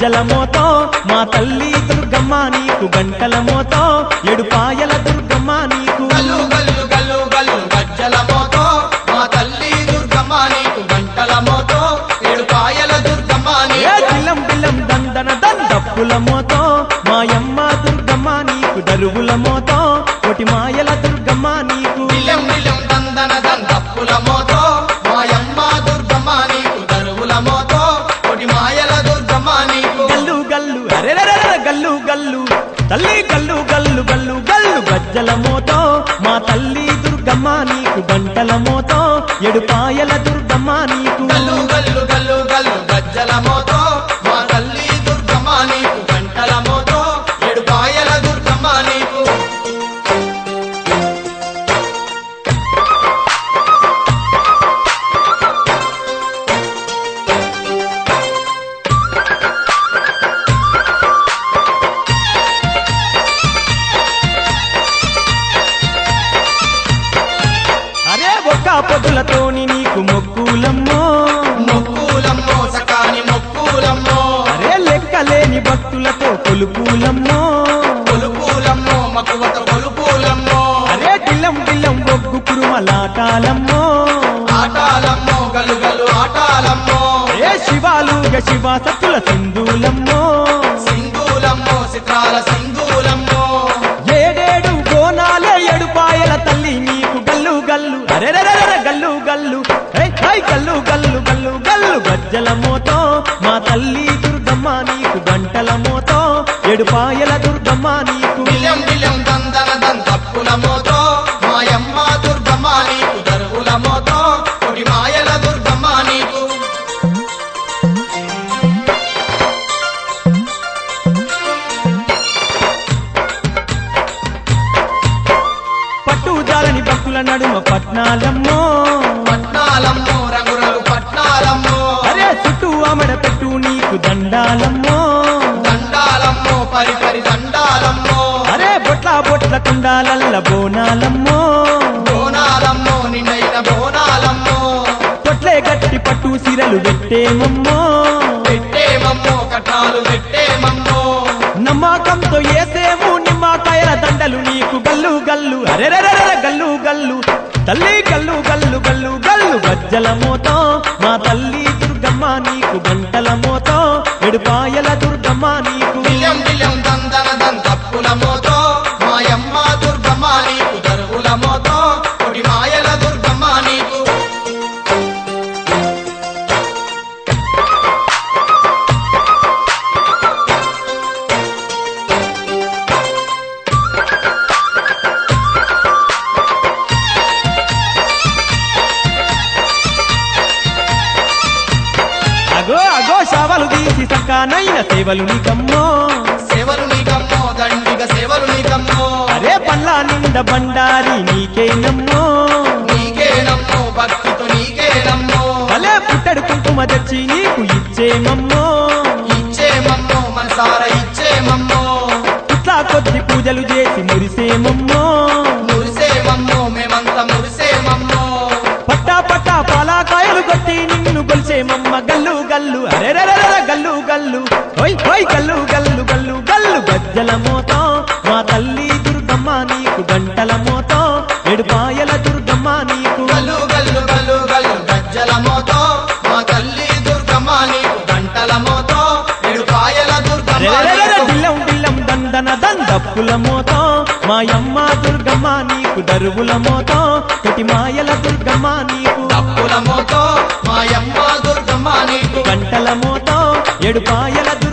గజ్జల మోతో మా తల్లి దుర్గమ్మ నీకు గంటల మోతో ఎడుపాయల దుర్గమ్మ నీకు గల్లు గల్లు గల్లు గల్లు గజ్జల మోతో మా తల్లి దుర్గమ్మ నీకు గంటల మోతో ఏడు పాయల దుర్గమ్మ ఏ నీకు బిల్లం బిల్లం దందన దండప్పుల మోతో మాయమ్మ దుర్గమ్మ నీకు దరువుల మోతో కోటి మాయల దుర్గమ్మ నీకు మిలం మిలం దందన దందప్పుల మోతో మాయమ్మ దుర్గమ్మ నీకు దరువుల మోతో కొడి మాయల దుర్గమ్మ నీకు గల్లు గల్లు అరెరెరెర గల్లు గల్లు తల్లి గల్లు గల్లు గల్లు గల్లు గజ్జల మోతో మా తల్లి దుర్గమ్మ నీకు గంటల మోతో ఎడుపాయల దుర్గమ్మ నీకు గల్లు గల్లు గల్లు గల్లు గజ్జల మోతో మా తల్లి దుర్గమ్మ నీకు గంటల మోతో ఏడు పాయల దుర్గమ్మ నీకు అరే ఒక్క పొద్దులతోని నీకు మొక్కులమ్మో మొక్కులమ్మో సకాని మొక్కులమ్మో అరే లెక్కలేని భక్తులతో కొలుపులమ్మో కొలుపులమ్మో మక్కువత కొలుపులమ్మో అరే గిల్లం గిల్లం ఒగ్గు కురుమలాటాలమ్మో ఆటాలమ్మో గలు గలు ఆటాలమ్మో ఏ శివాలుగ శివ సత్తుల సింధులమ్మో సింధూలమ్మో చిత్రాల సింధూలమ్మో ఏడేడు బోనాలే ఎడుపాయల తల్లి నీకు గల్లు గల్లు అరెరెరెర గల్లు గల్లు హై హై గల్లు గల్లు గల్లు గల్లు గజ్జల మోతో మా తల్లి దుర్గమ్మ నీకు గంటల మోతో ఎడుపాయల దుర్గమ్మ నీకు బిల్లం బిల్లం దందన దంతప్పుల మోతో మాయమ్మ దుర్గమ్మ నీకు దరువుల మోతో కొడి మాయల దుర్గమ్మ నీకు పట్టు జాలని భక్తుల నడుమ పట్నాలమ్మో పట్నాలమ్మో రంగు రంగు పట్నాలమ్మో అరే చుట్టూ అమడ పెట్టు నీకు దండాలమ్మో దండాలమ్మో పరి పరి దండాలమ్మో అరే బొట్ల బొట్ల కుండాలల్ల బోనాలమ్మో బోనాలమ్మో నిండైన బోనాలమ్మో తొట్లే గట్టి పట్టు సిరలు పెట్టేమమ్మో పెట్టేమమ్మో కట్నాలు పెట్టేమమ్మో నమ్మకంతో ఏసేము నిమ్మకాయల దండలు నీకు గల్లు గల్లు అరెరెరెర గల్లు గల్లు తల్లి గల్లు గల్లు గల్లు గల్లు గజ్జల మోతో మా తల్లి దుర్గమ్మ నీకు గంటల మోతో ఎడుపాయల దుర్గమ్మ నీకు బిల్లం బిల్లం దందన దంతప్పుల మోతో మాయమ్మ దుర్గమ్మ నీకు దరువుల మోతో కొడి మాయల దుర్గమ్మ నీకు అగో అగో శావలు తీసి సక్కానైన సేవలు నీకమ్మో సేవలు నీకమ్మో దండిగ సేవలు నీకమ్మో అరే పళ్ళ నిండ బండారి నీకేనమ్మో నీకేనమ్మో భక్తితో నీకేనమ్మో భలే పుట్టడు కుంకుమ తెచ్చి నీకు ఇచ్చేమమ్మో ఇచ్చేమమ్మో మనసార ఇచ్చేమమ్మో ఇట్లా కొద్ది పూజలు చేసి మురిసేమమ్మో మురిసేమమ్మో మేమంతా మురిసేమమ్మో పట్టా పట్టా పాలాకాయలు కొట్టి నిన్ను కొలిసేమమ్మ గల్లు గల్లు అరెరెరెర గల్లు గల్లు ఓయ్ ఓయ్ గల్లు గల్లు గల్లు గల్లు గజ్జల మోతో మా తల్లి దుర్గమ్మ నీకు గంటల మోతో ఎడుపాయల దుర్గమ్మ నీకు గల్లు గల్లు గల్లు గల్లు గజ్జల మోతో మా తల్లి దుర్గమ్మ నీకు గంటల మోతో ఎడుపాయల దుర్గమ్మ రెరెరెరెర నీకు బిల్లం బిల్లం దందన దందప్పుల మోతో మాయమ్మ దుర్గమ్మ నీకు దరువుల మోతో కొటి మాయల దుర్గమ్మ నీకు తప్పుల మోతో మాయమ్మ దుర్గమ్మ నీకు గంటల మోతో ఎడుపాయల